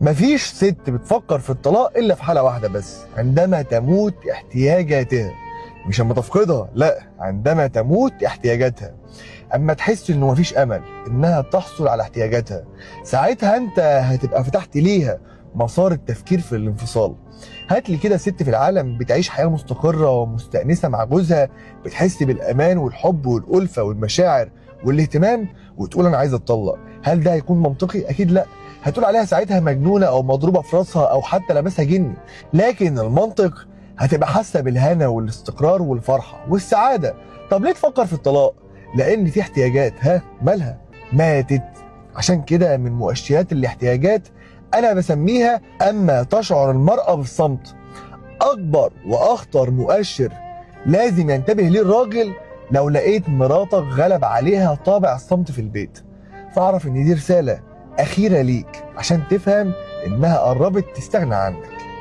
مفيش ست بتفكر في الطلاق الا في حاله واحده بس عندما تموت احتياجاتها مش اما تفقدها لا عندما تموت احتياجاتها اما تحس انه مفيش امل انها تحصل على احتياجاتها ساعتها انت هتبقى فتحت ليها مسار التفكير في الانفصال هات لي كده ست في العالم بتعيش حياه مستقره ومستانسه مع جوزها بتحس بالامان والحب والالفه والمشاعر والاهتمام وتقول انا عايزه اتطلق هل ده هيكون منطقي اكيد لا هتقول عليها ساعتها مجنونه او مضروبه في راسها او حتى لابسها جني لكن المنطق هتبقى حاسه بالهنا والاستقرار والفرحه والسعاده طب ليه تفكر في الطلاق لان في احتياجات ها مالها ماتت عشان كده من مؤشرات الاحتياجات انا بسميها اما تشعر المراه بالصمت اكبر واخطر مؤشر لازم ينتبه ليه الراجل لو لقيت مراتك غلب عليها طابع الصمت في البيت فاعرف ان دي رساله اخيره ليك عشان تفهم انها قربت تستغنى عنك